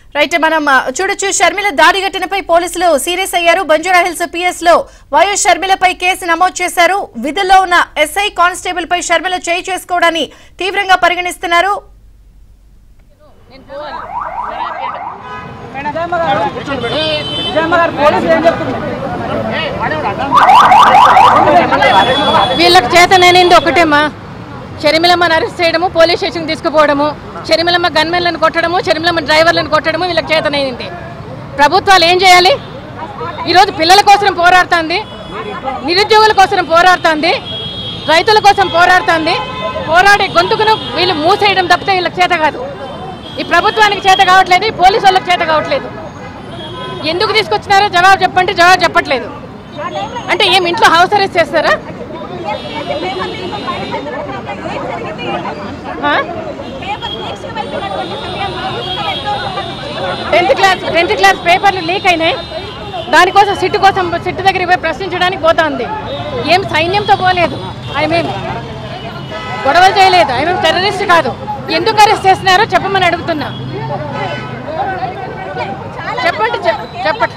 Right మనం ఆ, చూడొచ్చు షర్మిల దాడి ఘటనపై పోలీసులు సీరియస్ అయ్యారు బంజారా హిల్స్ పిఎస్ లో వయో షర్మిలపై కేసు నమోదు చేశారు విధుల్లో ఉన్న ఎస్ఐ కానిస్టేబుల్ పై షర్మిల చేయి చేసుకోవడాన్ని తీవ్రంగా పరిగణిస్తున్నారు వీళ్ళకి చేతనైంది ఒకటేమ్మా షర్మిలమ్మని అరెస్ట్ చేయడము పోలీస్ స్టేషన్ తీసుకుపోవడము షర్మిలమ్మ గన్మెన్లను కొట్టడము షర్మిలమ్మ డ్రైవర్లను కొట్టడము వీళ్ళకి చేతనైంది ప్రభుత్వాలు ఏం చేయాలి ఈరోజు పిల్లల కోసం పోరాడుతుంది నిరుద్యోగుల కోసం పోరాడుతుంది రైతుల కోసం పోరాడుతుంది పోరాడే గొంతుకును వీళ్ళు మూసేయడం తప్పితే వీళ్ళకి చేత కాదు ఈ ప్రభుత్వానికి చేత కావట్లేదు ఈ పోలీసు వాళ్ళకి చేత కావట్లేదు ఎందుకు తీసుకొచ్చినారో జవాబు చెప్పంటే జవాబు చెప్పట్లేదు అంటే ఏం ఇంట్లో హౌస్ అరెస్ట్ చేస్తారా టెన్త్ క్లాస్ టెన్త్ క్లాస్ పేపర్లు లీక్ అయినాయి దానికోసం సిట్టు కోసం సిట్టు దగ్గరికి పోయి ప్రశ్నించడానికి పోతుంది ఏం సైన్యంతో పోలేదు ఆయమేం గొడవలు చేయలేదు ఆయన టెర్రరిస్ట్ కాదు ఎందుకు అరెస్ట్ చేస్తున్నారో చెప్పమని అడుగుతున్నా చెప్పండి చె- చెప్పండి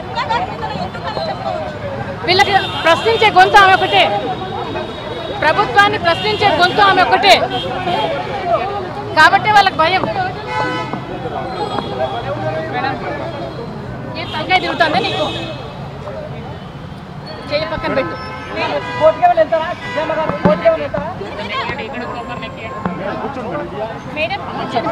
వీళ్ళకి ప్రశ్నించే గొంతు ఆమె ఒకటే ప్రభుత్వాన్ని ప్రశ్నించే గొంతు ఆమె ఒకటే కాబట్టి వాళ్ళకి భయం ఏం తలకాయ తిరుగుతుందా నీకు చేయి పక్కన పెట్టు మేడం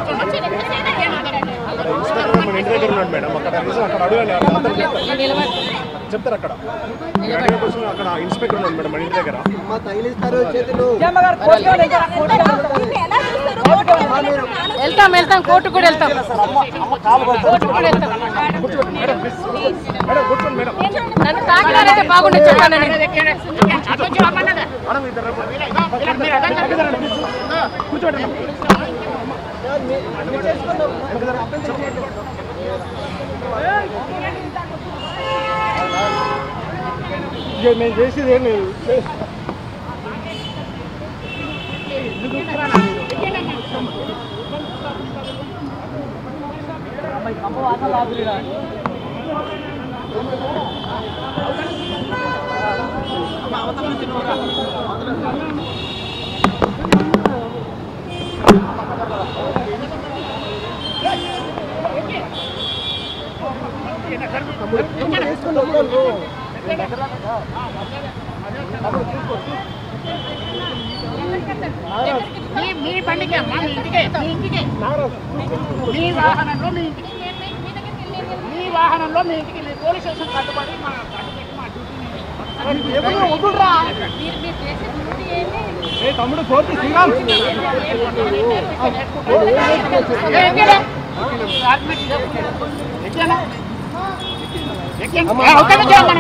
మన ఇంటి దగ్గర ఉన్నాడు మేడం అక్కడ నిజం అక్కడ అడగాలి అందరూ చెప్తారు. నిలబడి చెప్తారు అక్కడ అక్కడ కూర్చొని అక్కడ ఇన్స్పెక్టర్ ఉన్నాడు మేడం మన ఇంటి దగ్గర మా తగిలిస్తారు చేతులు వెళ్తాం వెళ్తాం కోర్టు కూడా వెళ్తాం కోర్టు కూడా వెళ్తాం మేడం కూర్చోండి మేడం నన్ను తాకినారంటే బాగుండే చెప్పండి నేను. మేడం ఇద్దరు కూర్చోండి ఇక మేము చేసేది ఏం లేదు మీ మీ బండికి అమ్మా మీ ఇంటికే మీ ఇంటికే మీ వాహనంలో మీ ఇంటికి మీ వాహనంలో మీ ఇంటికి మీ పోలీస్ స్టేషన్ కట్టుబడి మా కట్టుబడి మా డ్యూటీని ఎవరు వదులురా ఏ తమ్ముడు కోర్టు శ్రీరామ్ ఏ, ఎక్కడే? డాక్యుమెంట్ చెప్పు. ఎక్కేనా? ఎక్కేనా? ఏ, అవతల నుంచి రమ్మను.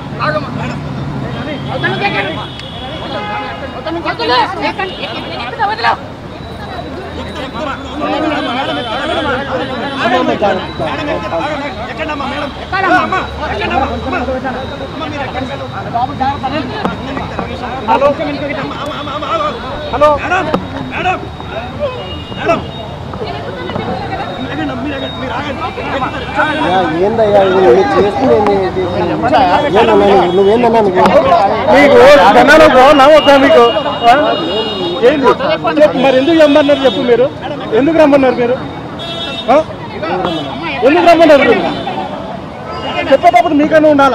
అవతల నుంచి ఎక్కండి. అవతల నుంచి ఎక్కండి. ఎక్కండి. ఎక్కండి. ఎక్కండి. వదిలేవు. హలో అయ్యా, ఏందయ్యా ఇది నువ్వు చేస్తుంది ఏంది? ఏందన్నా నువ్వు? నువ్వేందన్నా నువ్వు మీకు జనాలు నమ్మొద్దా మీకు ఆ? ఏంది చెప్పు మరి ఎందుకు రమ్మన్నారు చెప్పు మీరు ఎందుకు రమ్మన్నారు మీరు ఆ? ఎందుకు రమ్మన్నారు మీరు చెప్పేటప్పుడు మీకన్నా ఉండాలా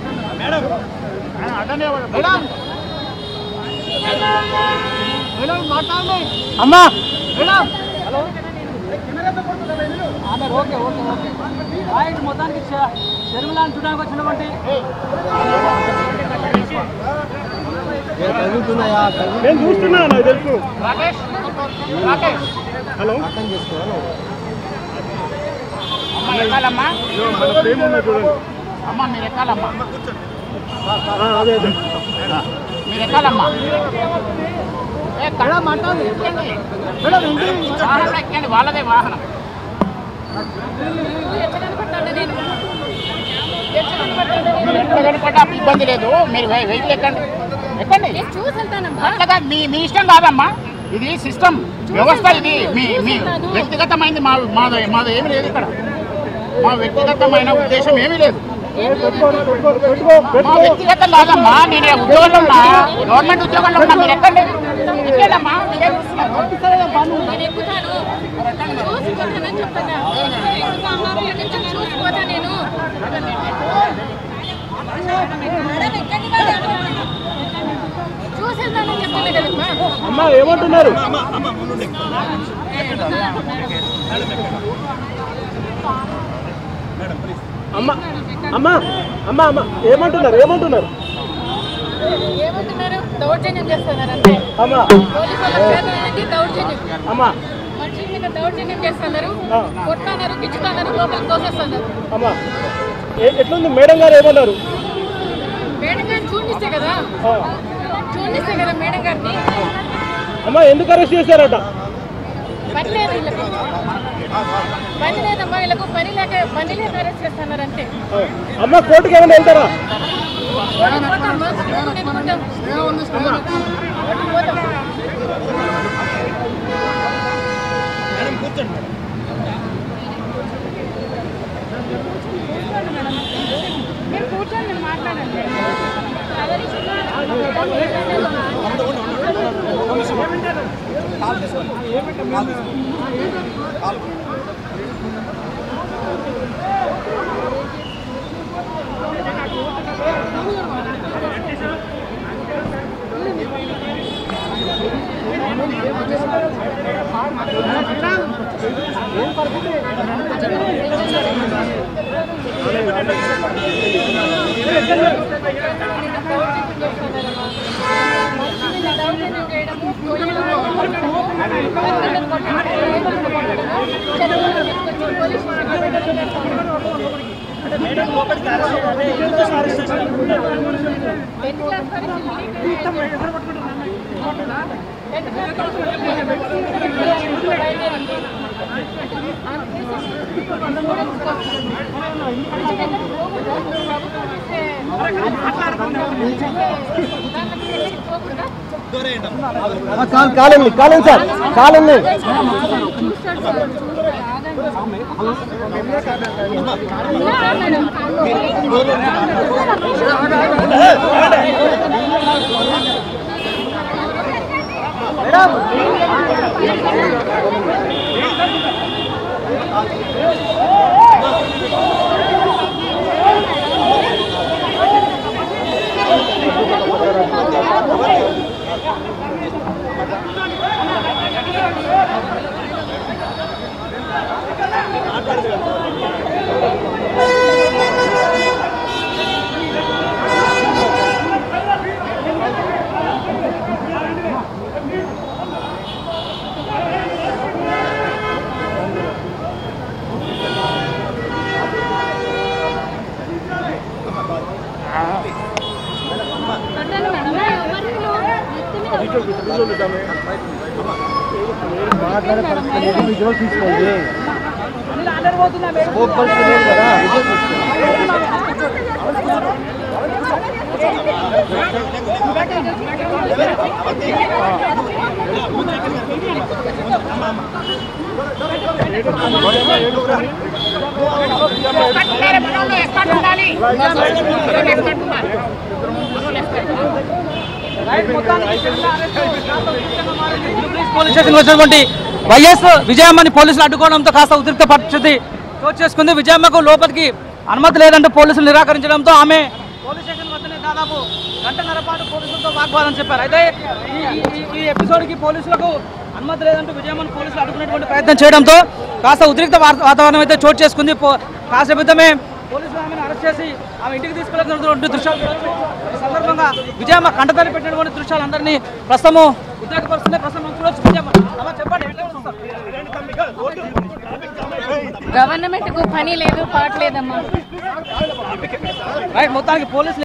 అమ్మా ఏ, తగులుతున్నాయా తగులు నేను చూస్తున్నా నాకు తెలుసు రాకేష్ రాకేష్ హలో అర్థం చేసుకో అమ్మ ఎక్కాలమ్మా మన ప్రేమ ఉన్నది చూడండి అమ్మ మీరు ఎక్కాలమ్మా ఆ, అదే అదే మీరు ఎక్కాలమ్మా ఏ, కళ్ళ మంటలు ఎక్కండి. వాహనంలో ఎక్కండి వాళ్ళదే వాహనం మీరు ఎక్కడ కనపడ్డా ఇబ్బంది లేదు మీరు వె- వెహికల్ ఎక్కండి ఎక్కండి అట్లాగా మీ మీ ఇష్టం కాదమ్మా ఇది సిస్టమ్ వ్యవస్థ ఇది మీ మీ వ్యక్తిగతమైంది మా మాది మాది ఏమి లేదు ఇక్కడ మా వ్యక్తిగతమైన ఉద్దేశం ఏమీ లేదు పెట్టుకోరు పెట్టుకోరు పెట్టుకో మా పెట్టుకో వ్యక్తిగతం కాదమ్మా నేను ఈ ఉద్యోగంలో ఉన్నా గవర్నమెంట్ ఉద్యోగంలో ఉన్నా మీరు ఎక్కండి ఎక్కేదమ్మా మీరేం చూస్తున్నారు? నేను ఎక్కుతాను చూసిపోతానని చెప్తున్నా ఎక్కుతున్నారు ఎక్కడి నుంచి చూసిపోతా నేను చూసేద్దానని చెప్తున్నా కదమ్మా అమ్మా ఏమంటున్నారు అమ్మా అమ్మా అమ్మా అమ్మా ఏమంటున్నారు ఏమంటున్నారు ఏమంటున్నారు దౌర్జన్యం చేస్తున్నారు అంటే అమ్మా పోలీసు వాళ్ళ చేతులకి దౌర్జన్యం అమ్మా మనుషుల మీద దౌర్జన్యం చేస్తున్నారు ఆ. కొట్టున్నారు గిచ్చుతున్నారు లోపలికి తోసేస్తున్నారు అమ్మా ఏ- ఎట్లుంది మేడం గారు ఏమన్నారు మేడం గారిని చూడిస్తే కదా ఆ. చూడిస్తే కదా మేడం గారిని అమ్మా ఎందుకు అరెస్ట్ చేశారట పని లేదు వీళ్ళకు పని లేదమ్మా వీళ్ళకు పని లేక పని లేక అరెస్ట్ చేస్తున్నారు అంతే ఆ. అమ్మ కోర్టుకి ఏమైనా వెళ్తారా పోతామ్మా, కోర్టుకి పోతాం. కోర్టుకి పోతాం. మీరు కూర్చొని నేను మాట్లాడండి కాల్ కాలండి కాలం సార్ కాలండి మాట్లాడే పరిస్థితి లేదు విజువల్ తీసుకోండి స్కోప్ పరిస్థితి లేదు కదా విజువల్ తీసుకోండి ఎక్కడ మనోళ్ళు ఎక్కడ ఉండాలి మనోళ్ళు ఎక్కడ ఉండాలి మనోళ్ళు ఎక్కడ ఉండాలి పోలీస్ స్టేషన్ వచ్చినటువంటి వైఎస్ విజయమ్మని పోలీసులు అడ్డుకోవడంతో కాస్త ఉద్రిక్త పరిస్థితి చోటు చేసుకుంది విజయమ్మకు లోపలికి అనుమతి లేదంటూ పోలీసులు నిరాకరించడంతో ఆమె పోలీస్ స్టేషన్ వద్దనే దాదాపు గంటన్నర పాటు పోలీసులతో వాగ్వాదం చెప్పారు అయితే ఈ ఈ- ఈ ఎపిసోడ్కి పోలీసులకు అనుమతి లేదంటూ విజయమ్మను పోలీసులు అడ్డుకునేటువంటి ప్రయత్నం చేయడంతో కాస్త ఉద్రిక్త వాతా- వాతావరణం అయితే చోటు చేసుకుంది పో- కాసేపు క్రితమే పోలీసులు ఆమెను అరెస్ట్ చేసి ఆమె ఇంటికి తీసుకెళ్తున్నటువంటి దృశ్యాలు చూడొచ్చు. ఈ సందర్భంగా విజయమ్మ కంటతడి పెట్టినటువంటి దృశ్యాలు అందరినీ ప్రస్తుతము ఉద్రేకపరుస్తున్నాయి ప్రస్తుతం మనం చూడొచ్చు విజయమ్మ అమ్మ చెప్పండి ఎట్లా చూస్తారు? గవర్నమెంట్ కు పని లేదు పాట లేదమ్మా రైట్ మొత్తానికి పోలీసులు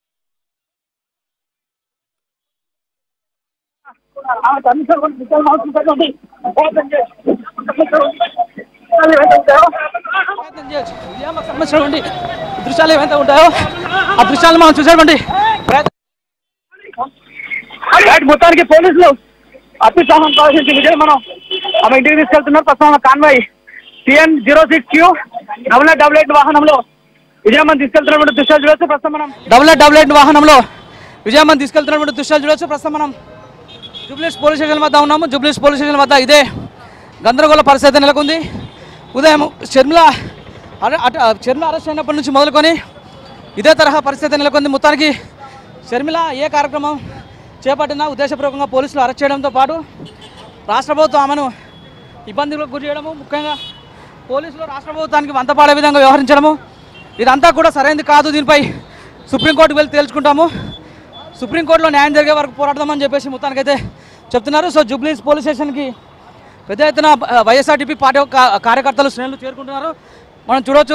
ప్రయత్నం చేయొచ్చు విజయమ్మకు సంబంధించినటువంటి దృశ్యాలు ఏవైతే ఉంటాయో ఆ దృశ్యాలను మనం చూసేటువంటి ప్రయత్నం రైట్ మొత్తానికి పోలీసులు అత్యుత్సాహం ప్రదర్శించి విజయ్ మనం ఆమె ఇంటికి తీసుకెళ్తున్నారు ప్రస్తుతం convoy TN zero six Q double eight double eight వాహనంలో విజయమ్మని తీసుకెళ్తున్నటువంటి దృశ్యాలు చూడొచ్చు ప్రస్తుతం మనం డబుల్ ఎయిట్ డబుల్ ఎయిట్ వాహనంలో విజయమ్మని తీసుకెళ్తున్నటువంటి దృశ్యాలు చూడొచ్చు ప్రస్తుతం మనం జూబ్లీస్ పోలీస్ స్టేషన్ వద్ద ఉన్నాము జూబ్లీస్ పోలీస్ స్టేషన్ వద్ద ఇదే గందరగోళ పరిస్థితి నెలకొంది ఉదయం షర్మిల అరె- అట- షర్మిల అరెస్ట్ అయినప్పటి నుంచి మొదలుకొని ఇదే తరహా పరిస్థితి నెలకొంది మొత్తానికి షర్మిల ఏ కార్యక్రమం చేపట్టినా ఉద్దేశపూర్వకంగా పోలీసులు అరెస్ట్ చేయడంతో పాటు రాష్ట్ర ప్రభుత్వం ఆమెను ఇబ్బందులకు గురి చేయడము ముఖ్యంగా పోలీసులు రాష్ట్ర ప్రభుత్వానికి వంతపాడే విధంగా వ్యవహరించడము ఇదంతా కూడా సరైనది కాదు దీనిపై సుప్రీంకోర్టుకు వెళ్ళి తేల్చుకుంటాము సుప్రీంకోర్టులో న్యాయం జరిగే వరకు పోరాడదామని చెప్పేసి మొత్తానికైతే చెప్తున్నారు సో జూబ్లీస్ పోలీస్ స్టేషన్కి పెద్ద ఎత్తున ఆ, వైఎస్ఆర్టీపీ పార్టీ యొక్క కార్యకర్తలు శ్రేణులు చేరుకుంటున్నారు మనం చూడొచ్చు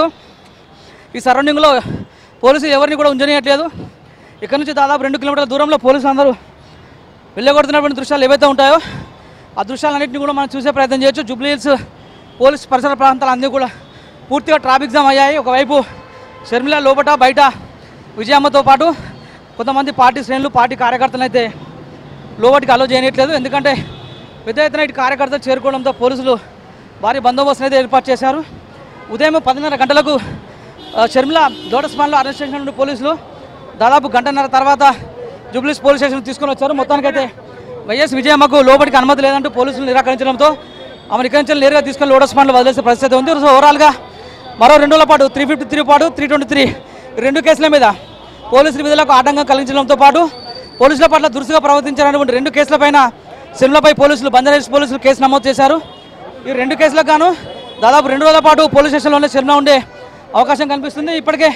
ఈ సరౌండింగ్లో పోలీసులు ఎవరిని కూడా ఉంచనీయట్లేదు ఇక్కడ నుంచి దాదాపు రెండు కిలోమీటర్ల దూరంలో పోలీసులు అందరూ వెళ్ళగొడుతున్నటువంటి దృశ్యాలు ఏవైతే ఉంటాయో ఆ దృశ్యాలన్నింటినీ కూడా మనం చూసే ప్రయత్నం చేయొచ్చు జూబ్లీహిల్స్ పోలీస్ పరిసర ప్రాంతాలు అన్నీ కూడా పూర్తిగా ట్రాఫిక్ జామ్ అయ్యాయి ఒకవైపు షర్మిల లోపట బయట విజయమ్మతో పాటు కొంతమంది పార్టీ శ్రేణులు పార్టీ కార్యకర్తలు అయితే లోపటికి అలో చేయనట్లేదు ఎందుకంటే పెద్ద ఎత్తున ఇటు కార్యకర్తలు చేరుకోవడంతో పోలీసులు భారీ బందోబస్తు అయితే ఏర్పాటు చేశారు ఉదయం పదిన్నర గంటలకు ఆ, షర్మిల లోటస్మాన్లో అరెస్ట్ చేసినటువంటి పోలీసులు దాదాపు గంటన్నర తర్వాత జూబ్లీస్ పోలీస్ స్టేషన్ తీసుకొని వచ్చారు మొత్తానికైతే వైఎస్ విజయమ్మకు లోపలికి అనుమతి లేదంటూ పోలీసులు నిరాకరించడంతో ఆమె ఇక్కడి నుంచి నేరుగా తీసుకొని లోటస్మాన్లో వదిలేసే పరిస్థితి ఉంది సో ఓవరాల్గా మరో రెండు రోజుల పాటు త్రీ ఫిఫ్టీ త్రీ పాటు త్రీ ట్వంటీ త్రీ రెండు కేసుల మీద పోలీసుల విధులకు ఆటంకం కలిగించడంతో పాటు పోలీసుల పట్ల దురుసుగా ప్రవర్తించారన్నటువంటి రెండు కేసులపైన సిమ్లపై పోలీసులు బంజారాహిల్స్ పోలీసులు కేసు నమోదు చేశారు ఈ రెండు కేసులకు గాను దాదాపు రెండు రోజుల పాటు పోలీస్ స్టేషన్లోనే శర్మ ఉండే అవకాశం కనిపిస్తుంది ఇప్పటికే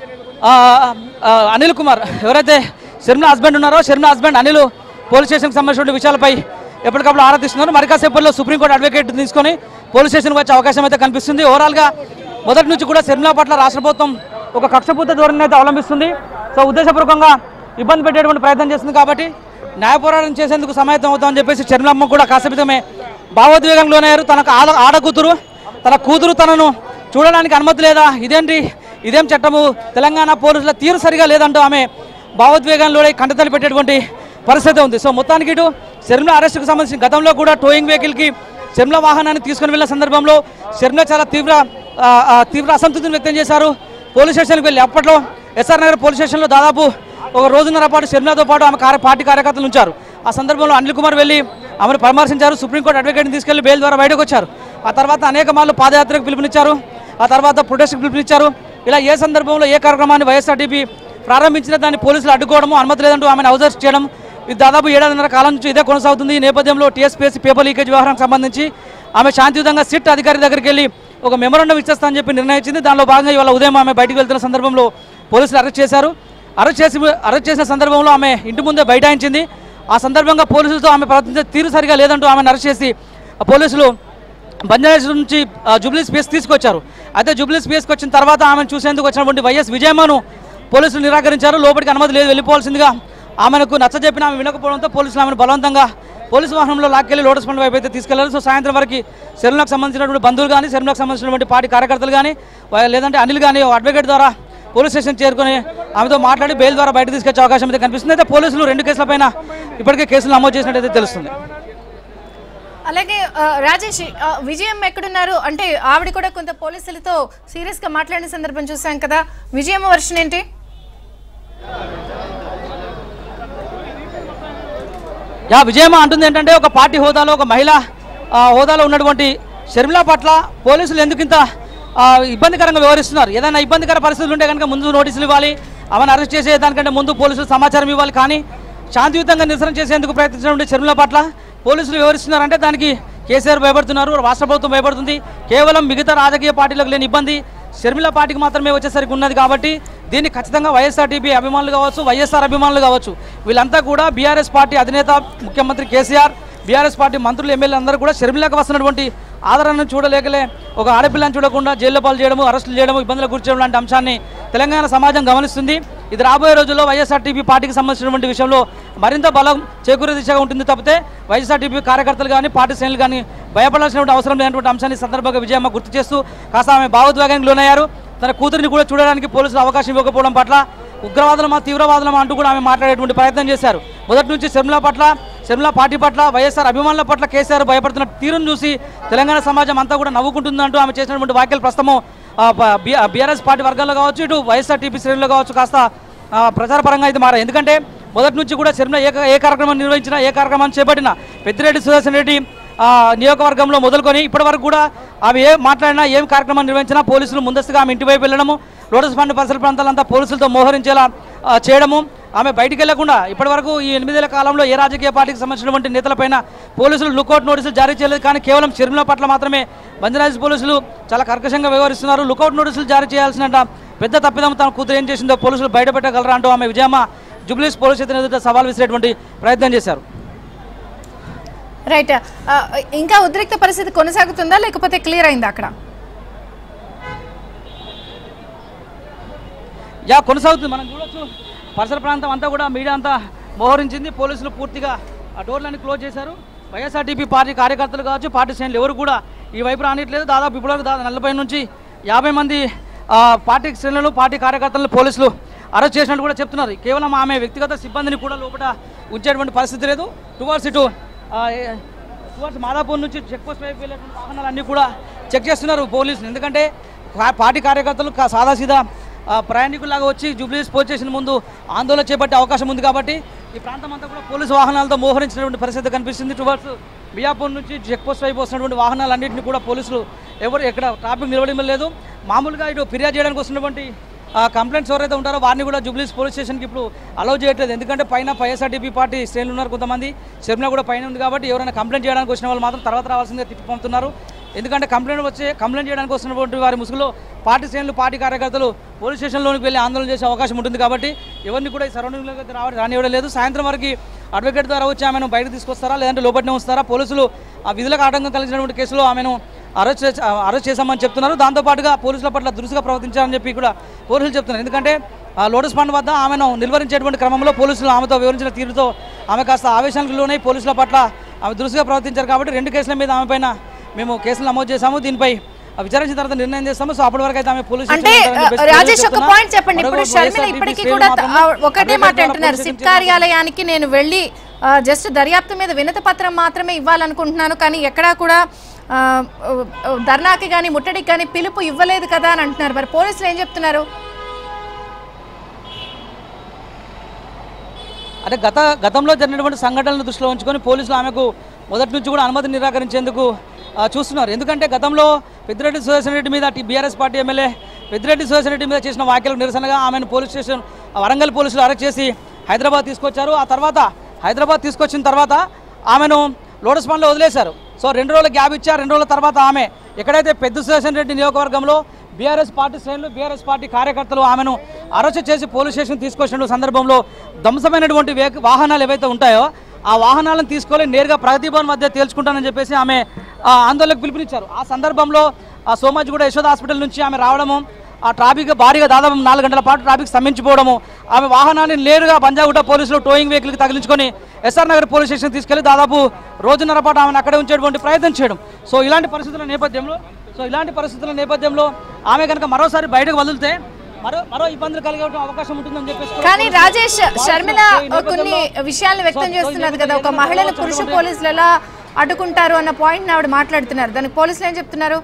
ఆ, ఆ, అనిల్ కుమార్ ఎవరైతే శర్మ హస్బెండ్ ఉన్నారో శర్మ హస్బెండ్ అనిల్ పోలీస్ స్టేషన్కి సంబంధించిన విషయాలపై ఎప్పటికప్పుడు ఆరా తీస్తున్నారు మరి కాసేపట్లో సుప్రీంకోర్టు అడ్వకేట్ తీసుకొని పోలీస్ స్టేషన్కి వచ్చే అవకాశం అయితే కనిపిస్తుంది ఓవరాల్గా మొదటి నుంచి కూడా శర్మిల పట్ల రాష్ట్ర ప్రభుత్వం ఒక కక్షపూత ధోరణి అయితే అవలంబిస్తుంది సో ఉద్దేశపూర్వకంగా ఇబ్బంది పెట్టేటువంటి ప్రయత్నం చేస్తుంది కాబట్టి న్యాయ పోరాటం చేసేందుకు సమాయత్తం అవుతామని చెప్పేసి శర్మిలమ్మ కూడా కాసేపితమే భావోద్వేగంలోనే లోనయ్యారు తనకు ఆడ ఆడ కూతురు తన కూతురు తనను చూడడానికి అనుమతి లేదా ఇదేంటి ఇదేం చట్టము తెలంగాణ పోలీసుల తీరు సరిగా లేదంటూ ఆమె భావోద్వేగంలో కంటతలు పెట్టేటువంటి పరిస్థితి ఉంది సో మొత్తానికి ఇటు శర్మిల అరెస్టుకు సంబంధించి గతంలో కూడా టోయింగ్ వెహికల్కి శర్మిల వాహనాన్ని తీసుకుని వెళ్ళిన సందర్భంలో శర్మిల చాలా తీవ్ర ఆ, ఆ, తీవ్ర అసంతృప్తిని వ్యక్తం చేశారు పోలీస్ స్టేషన్కి వెళ్ళి అప్పట్లో ఎస్ఆర్ నగర్ పోలీస్ స్టేషన్లో దాదాపు ఒక రోజున్నర పాటు షర్మిలతో పాటు ఆమె కార్య పార్టీ కార్యకర్తలు ఉంచారు ఆ సందర్భంలో అనిల్ కుమార్ వెళ్ళి ఆమెను పరామర్శించారు సుప్రీంకోర్టు అడ్వకేట్ని తీసుకెళ్లి బెయిల్ ద్వారా బయటకు వచ్చారు ఆ తర్వాత అనేక మార్లు పాదయాత్రకు పిలుపునిచ్చారు ఆ తర్వాత ప్రొటెస్ట్కి పిలుపునిచ్చారు ఇలా ఏ సందర్భంలో ఏ కార్యక్రమాన్ని వైఎస్ఆర్టీపీ ప్రారంభించిన దాన్ని పోలీసులు అడ్డుకోవడము అనుమతి లేదంటూ ఆమెను అవజర్స్ చేయడం ఇది దాదాపు ఏడాదిన్నర కాలం నుంచి ఇదే కొనసాగుతుంది ఈ నేపథ్యంలో టీఎస్పీఎస్సీ పేపర్ లీకేజ్ వ్యవహారానికి సంబంధించి ఆమె శాంతియుతంగా సిట్ అధికారి దగ్గరికి వెళ్ళి ఒక మెమరాండం ఇచ్చేస్తా అని చెప్పి నిర్ణయించింది దానిలో భాగంగా ఇవాళ ఉదయం ఆమె బయటికి వెళ్తున్న సందర్భంలో పోలీసులు అరెస్ట్ చేశారు అరెస్ట్ చేసి అరెస్ట్ చేసిన సందర్భంలో ఆమె ఇంటి ముందే బైఠాయించింది ఆ సందర్భంగా పోలీసులతో ఆమె ప్రవర్తించే తీరు సరిగా లేదంటూ ఆమెను అరెస్ట్ చేసి ఆ పోలీసులు బంజారాస్ నుంచి ఆ, జూబ్లీ స్పేస్ తీసుకొచ్చారు అయితే జూబ్లీ స్పేస్కి వచ్చిన తర్వాత ఆమెను చూసేందుకు వచ్చినటువంటి వైఎస్ విజయమ్మను పోలీసులు నిరాకరించారు లోపలికి అనుమతి లేదు వెళ్ళిపోవాల్సిందిగా ఆమెకు నచ్చజెప్పిన ఆమె వినకపోవడంతో పోలీసులు ఆమెను బలవంతంగా పోలీసు వాహనంలో లాక్కెళ్ళి లోటస్ పండు వైపు అయితే తీసుకెళ్లారు సో సాయంత్రం వరకు శర్మలకు సంబంధించినటువంటి బంధువులు కానీ శర్మలకు సంబంధించినటువంటి పార్టీ కార్యకర్తలు కానీ వా- లేదంటే అనిల్ కానీ ఓ అడ్వకేట్ ద్వారా పోలీస్ స్టేషన్ చేరుకొని ఆమెతో మాట్లాడి బెయిల్ ద్వారా బయట తీసుకొచ్చే అవకాశం అయితే కనిపిస్తుంది అయితే పోలీసులు రెండు కేసులపైన ఇప్పటికే కేసులు నమోదు చేసినట్టయితే తెలుస్తుంది అలాగే ఆ, రాజేష్ ఆ, విజయం ఎక్కడున్నారు అంటే ఆవిడ కూడా కొంత పోలీసులతో సీరియస్ గా మాట్లాడిన సందర్భం చూసాం కదా విజయం వర్షన్ ఏంటి యా విజయమ్మ అంటుంది ఏంటంటే ఒక పార్టీ హోదాలో ఒక మహిళ ఆ, హోదాలో ఉన్నటువంటి షర్మిల పట్ల పోలీసులు ఎందుకు ఇంత ఆ, ఇబ్బందికరంగా వ్యవహరిస్తున్నారు ఏదైనా ఇబ్బందికర పరిస్థితులు ఉంటే కనుక ముందు నోటీసులు ఇవ్వాలి ఆమెను అరెస్ట్ చేసే దానికంటే ముందు పోలీసులు సమాచారం ఇవ్వాలి కానీ శాంతియుతంగా నిరసన చేసేందుకు ప్రయత్నించినటువంటి షర్మిల పట్ల పోలీసులు వ్యవహరిస్తున్నారంటే దానికి కేసీఆర్ భయపడుతున్నారు రాష్ట్ర ప్రభుత్వం భయపడుతుంది కేవలం మిగతా రాజకీయ పార్టీలకు లేని ఇబ్బంది షర్మిల పార్టీకి మాత్రమే వచ్చేసరికి ఉన్నది కాబట్టి దీన్ని ఖచ్చితంగా వైఎస్ఆర్టీపీ అభిమానులు కావచ్చు వైఎస్ఆర్ అభిమానులు కావచ్చు వీళ్ళంతా కూడా బీఆర్ఎస్ పార్టీ అధినేత ముఖ్యమంత్రి కేసీఆర్ బీఆర్ఎస్ పార్టీ మంత్రులు ఎమ్మెల్యేలు అందరూ కూడా షర్మిలకు వస్తున్నటువంటి ఆదరణను చూడలేకలే ఒక ఆడపిల్లని చూడకుండా జైల్లో పాలు చేయడము అరెస్టులు చేయడము ఇబ్బందులకు గురి చేయడం లాంటి అంశాన్ని తెలంగాణ సమాజం గమనిస్తుంది ఇది రాబోయే రోజుల్లో వైఎస్ఆర్టీపీ పార్టీకి సంబంధించినటువంటి విషయంలో మరింత బలం చేకూరే దిశగా ఉంటుంది తప్పితే వైఎస్ఆర్టీపీ కార్యకర్తలు కానీ పార్టీ శ్రేణులు కానీ భయపడాల్సినటువంటి అవసరం లేనటువంటి అంశాన్ని ఈ సందర్భంగా విజయమ్మ గుర్తు చేస్తూ కాస్త ఆమె భావోద్వేగానికి లోనయ్యారు తన కూతురిని కూడా చూడడానికి పోలీసులు అవకాశం ఇవ్వకపోవడం పట్ల ఉగ్రవాదులమా తీవ్రవాదులమా అంటూ కూడా ఆమె మాట్లాడేటువంటి ప్రయత్నం చేశారు మొదటి నుంచి శర్మిల పట్ల షర్మిల పార్టీ పట్ల వైఎస్ఆర్ అభిమానుల పట్ల కేసీఆర్ భయపడుతున్న తీరును చూసి తెలంగాణ సమాజం అంతా కూడా నవ్వుకుంటుందంటూ ఆమె చేసినటువంటి వ్యాఖ్యలు ప్రస్తుతము బీఆర్ఎస్ పార్టీ వర్గాల్లో కావచ్చు ఇటు వైఎస్ఆర్ టీపీ శ్రేణుల్లో కావచ్చు కాస్త ఆ, ప్రచారపరంగా అయితే మారాయి ఎందుకంటే మొదటి నుంచి కూడా షర్మిల ఏ ఏ కార్యక్రమం నిర్వహించినా ఏ కార్యక్రమాన్ని చేపట్టినా పెద్దిరెడ్డి సుదర్శన్ రెడ్డి ఆ, నియోజకవర్గంలో మొదలుకొని ఇప్పటి వరకు కూడా ఆమె ఏ మాట్లాడినా ఏం కార్యక్రమం నిర్వహించినా పోలీసులు ముందస్తుగా ఆమె ఇంటి వైపు వెళ్ళడము లోటస్ పండు పరిసర ప్రాంతాలంతా పోలీసులతో మోహరించేలా ఆ, చేయడము ఆమె బయటికి వెళ్లకుండా ఇప్పటివరకు ఈ ఎనిమిదేళ్ల కాలంలో ఏ రాజకీయ పార్టీకి సంబంధించినటువంటి నేతలపైన పోలీసులు లుకౌట్ నోటీసులు జారీ చేయలేదు కానీ కేవలం షర్మిల పట్ల మాత్రమే బంజరాజ్ పోలీసులు చాలా కర్కశంగా వ్యవహరిస్తున్నారు లుకౌట్ నోటీసులు జారీ చేయాల్సిన పెద్ద తప్పిదం తన కూతురు ఏం చేసిందో పోలీసులు బయటపెట్టగలరా అంటూ ఆమె విజయమ్మ జుబ్లీస్ పోలీసు ఎదుట ఎదుట సవాల్ విసిరేటువంటి ప్రయత్నం చేశారు రైట్ ఆ, ఇంకా ఉద్రిక్త పరిస్థితి కొనసాగుతుందా లేకపోతే క్లియర్ అయిందా అక్కడ యా కొనసాగుతుంది మనం చూడొచ్చు పరిసర ప్రాంతం అంతా కూడా మీడియా అంతా మోహరించింది పోలీసులు పూర్తిగా ఆ డోర్లన్నీ క్లోజ్ చేశారు వైఎస్ఆర్టీపీ పార్టీ కార్యకర్తలు కావచ్చు పార్టీ శ్రేణులు ఎవరు కూడా ఈ వైపు రానిట్లేదు దాదాపు ఇప్పటివరకు దాదాపు నలభై నుంచి యాభై మంది ఆ, పార్టీ శ్రేణులు పార్టీ కార్యకర్తలను పోలీసులు అరెస్ట్ చేసినట్టు కూడా చెప్తున్నారు కేవలం ఆమె వ్యక్తిగత సిబ్బందిని కూడా లోపల ఉంచేటువంటి పరిస్థితి లేదు టువర్డ్స్ ఇటు ఆ, ఏ- టువర్డ్స్ మాదాపూర్ నుంచి చెక్ పోస్ట్ వైపు వెళ్ళేటువంటి వాహనాలన్నీ కూడా చెక్ చేస్తున్నారు పోలీసులు ఎందుకంటే పా- పార్టీ కార్యకర్తలు కా- సాదాసీదా ఆ, ప్రయాణికుల్లాగా వచ్చి జూబ్లీస్ పోలీస్ స్టేషన్ ముందు ఆందోళన చేపట్టే అవకాశం ఉంది కాబట్టి ఈ ప్రాంతం అంతా కూడా పోలీసు వాహనాలతో మోహరించినటువంటి పరిస్థితి కనిపిస్తుంది టువర్డ్స్ బియాపూర్ నుంచి చెక్ పోస్ట్ వైపు వస్తున్నటువంటి వాహనాలన్నింటినీ కూడా పోలీసులు ఎవరు ఎక్కడ ట్రాఫిక్ నిలవడం లేదు మామూలుగా ఇటు ఫిర్యాదు చేయడానికి వస్తున్నటువంటి ఆ, కంప్లైంట్స్ ఎవరైతే ఉంటారో వారిని కూడా జూబ్లీస్ పోలీస్ స్టేషన్కి ఇప్పుడు అలౌ చేయట్లేదు ఎందుకంటే పైన వైఎస్ఆర్టీపీ పార్టీ శ్రేణులు ఉన్నారు కొంతమంది షర్మిల కూడా పైన ఉంది కాబట్టి ఎవరైనా కంప్లైంట్ చేయడానికి వచ్చిన వాళ్ళు మాత్రం తర్వాత రావాల్సిందే తిప్పి పంపుతున్నారు ఎందుకంటే కంప్లైంట్ వచ్చే కంప్లైంట్ చేయడానికి వస్తున్నటువంటి వారి ముసుగులో పార్టీ శ్రేణులు పార్టీ కార్యకర్తలు పోలీస్ స్టేషన్లోనికి వెళ్ళి ఆందోళన చేసే అవకాశం ఉంటుంది కాబట్టి ఎవరిని కూడా ఈ సరౌండింగ్లోకి రావ రానివ్వడం లేదు సాయంత్రం వరకు అడ్వకేట్ ద్వారా వచ్చి ఆమెను బయటకు తీసుకొస్తారా లేదంటే లోపలనే ఉంచుతారా పోలీసులు ఆ విధులకు ఆటంకం కలిగినటువంటి కేసులో ఆమెను అరెస్ట్ చేసి అరెస్ట్ చేశామని చెప్తున్నారు దాంతోపాటుగా పోలీసుల పట్ల దురుసుగా ప్రవర్తించారని చెప్పి కూడా పోలీసులు చెప్తున్నారు ఎందుకంటే ఆ లోటస్ పండ్ వద్ద ఆమెను నిలువరించేటువంటి క్రమంలో పోలీసులు ఆమెతో వివరించిన తీరుతో ఆమె కాస్త ఆవేశానికి లోనై పోలీసుల పట్ల ఆమె దురుసుగా ప్రవర్తించారు కాబట్టి రెండు కేసుల మీద ఆమె పైన మేము కేసులు నమోదు చేశాము దీనిపై ఆ విచారించిన తర్వాత నిర్ణయం చేస్తాము సో అప్పటి వరకు అయితే ఆమె పోలీస్ అంటే స్టేషన్లో ఉంటారని చెప్పేసి రాజేష్ ఒక చెప్తున్నా. పాయింట్ చెప్పండి ఇప్పుడు మరొక షర్మిల వైఎస్ఆర్టీపీ ఇప్పటికీ శ్రేణులు కూడా మాత్రం ఆ, ఒకటే అడ్వకేట్ మాట ద్వారా అంటున్నారు పోలీస్ సిప్ స్టేషన్ కార్యాలయానికి నేను వెళ్ళి ఆ, జస్ట్ దర్యాప్తు మీద వినతి పత్రం మాత్రమే ఇవ్వాలనుకుంటున్నాను కానీ ఎక్కడా కూడా ఆ, ఆ, ధర్నాకి కానీ ముట్టడికి కానీ పిలుపు ఇవ్వలేదు కదా అని అంటున్నారు మరి పోలీసులు ఏం చెప్తున్నారు అంటే గత గతంలో జరిగినటువంటి సంఘటనలను దృష్టిలో ఉంచుకొని పోలీసులు ఆమెకు మొదటి నుంచి కూడా అనుమతి నిరాకరించేందుకు ఆ, చూస్తున్నారు ఎందుకంటే గతంలో పెద్దిరెడ్డి సుదర్శన్ రెడ్డి మీద BRS party MLA Peddireddy Sudarshan Reddy మీద చేసిన వ్యాఖ్యలకు నిరసనగా ఆమెను పోలీస్ స్టేషన్ ఆ, వరంగల్ పోలీసులు అరెస్ట్ చేసి హైదరాబాద్ తీసుకొచ్చారు ఆ తర్వాత హైదరాబాద్ తీసుకొచ్చిన తర్వాత ఆమెను లోటస్ పండ్లో వదిలేశారు సో రెండు రోజుల గ్యాప్ ఇచ్చారు రెండు రోజుల తర్వాత ఆమె ఎక్కడైతే పెద్ద సుదర్శన్ రెడ్డి నియోజకవర్గంలో బీఆర్ఎస్ పార్టీ శ్రేణులు బీఆర్ఎస్ పార్టీ కార్యకర్తలు ఆమెను అరెస్ట్ చేసి పోలీస్ స్టేషన్ తీసుకొచ్చిన సందర్భంలో ధ్వంసమైనటువంటి వేగ- వాహనాలు ఏవైతే ఉంటాయో ఆ వాహనాలను తీసుకొని నేరుగా ప్రగతి భవన్ మధ్య తేల్చుకుంటానని చెప్పేసి ఆమె ఆ, ఆందోళనకు పిలుపునిచ్చారు ఆ సందర్భంలో ఆ సోమాజిగూడ యశోద హాస్పిటల్ నుంచి ఆమె రావడము ఆ ట్రాఫిక్ భారీగా దాదాపు నాలుగు గంటల పాటు ట్రాఫిక్ స్తంభించిపోవడము ఆమె వాహనాన్ని నేరుగా బంజాగుట్ట పోలీసులు టోయింగ్ వెహికల్కి తగిలించుకొని ఎస్ఆర్ నగర్ పోలీస్ స్టేషన్ తీసుకెళ్లి దాదాపు రోజున్నర పాటు ఆమెను అక్కడే ఉంచేటువంటి ప్రయత్నం చేయడం సో ఇలాంటి పరిస్థితుల నేపథ్యంలో సో ఇలాంటి పరిస్థితుల నేపథ్యంలో ఆమె కనుక మరోసారి బయటకు వదిలితే మరో మరో ఇబ్బందులు కలిగే అవకాశం ఉంటుందని చెప్పేసి కూడా కానీ పోలీసులు రాజేష్ భావిస్తున్నారు. షర్మిల సో ఈ కొన్ని నేపథ్యంలో- విషయాలను వ్యక్తం సో- సో ఈ చేస్తున్నది కదా ఒక నేపథ్యంలో మహిళను ఏదైనా పురుష ఉన్నటువంటి- పోలీసులు ఎలా అడ్డుకుంటారు అన్న పాయింట్ ఆవిడ మాట్లాడుతున్నారు దానికి పోలీసులు ఏం చెప్తున్నారు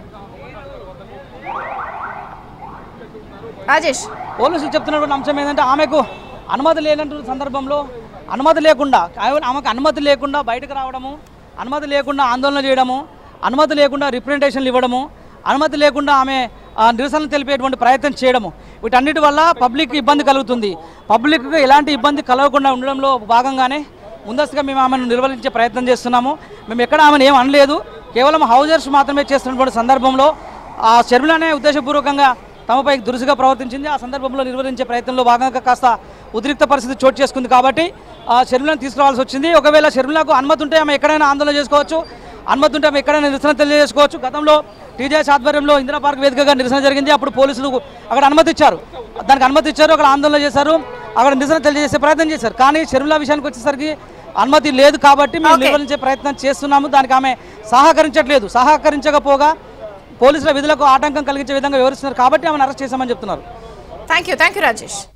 రాజేష్ పోలీసులు చెప్తున్నటువంటి అంశం ఏంటంటే ఆమెకు అనుమతి లేనటువంటి సందర్భంలో అనుమతి లేకుండా కేవలం ఆమెకు అనుమతి లేకుండా బయటకు రావడము అనుమతి లేకుండా ఆందోళన చేయడము అనుమతి లేకుండా రిప్రజెంటేషన్లు ఇవ్వడము అనుమతి లేకుండా ఆమె ఆ, నిరసనలు తెలిపేటువంటి ప్రయత్నం చేయడము వీటన్నిటి వల్ల పబ్లిక్ ఇబ్బంది కలుగుతుంది పబ్లిక్కి ఎలాంటి ఇబ్బంది కలగకుండా ఉండడంలో భాగంగానే ముందస్తుగా మేము ఆమెను నిర్వహించే ప్రయత్నం చేస్తున్నాము మేము ఎక్కడ ఆమెను ఏం అనలేదు కేవలం హౌజర్స్ మాత్రమే చేస్తున్నటువంటి సందర్భంలో ఆ షర్మిలనే ఉద్దేశపూర్వకంగా తమపై దురుసుగా ప్రవర్తించింది ఆ సందర్భంలో నిర్వహించే ప్రయత్నంలో భాగంగా కాస్త ఉద్రిక్త పరిస్థితి చోటు చేసుకుంది కాబట్టి ఆ షర్మిలను తీసుకురావాల్సి వచ్చింది ఒకవేళ షర్మిలకు అనుమతి ఉంటే ఆమె ఎక్కడైనా ఆందోళన చేసుకోవచ్చు అనుమతి ఉంటే ఆమె ఎక్కడైనా నిరసన తెలియజేసుకోవచ్చు గతంలో టీజేఎస్ ఆధ్వర్యంలో ఇందిరా పార్క్ వేదికగా నిరసన జరిగింది అప్పుడు పోలీసులు అక్కడ అనుమతి ఇచ్చారు దానికి అనుమతి ఇచ్చారు అక్కడ ఆందోళన చేశారు అక్కడ నిరసన తెలియజేసే ప్రయత్నం చేశారు కానీ షర్మిల విషయానికి వచ్చేసరికి అనుమతి లేదు కాబట్టి మేము Okay. నిర్వహించే ప్రయత్నం చేస్తున్నాము దానికి ఆమె సహకరించట్లేదు సహకరించకపోగా పోలీసుల విధులకు ఆటంకం కలిగించే విధంగా వివరిస్తున్నారు కాబట్టి ఆమెను అరెస్ట్ చేశామని చెప్తున్నారు thank you thank you Rajesh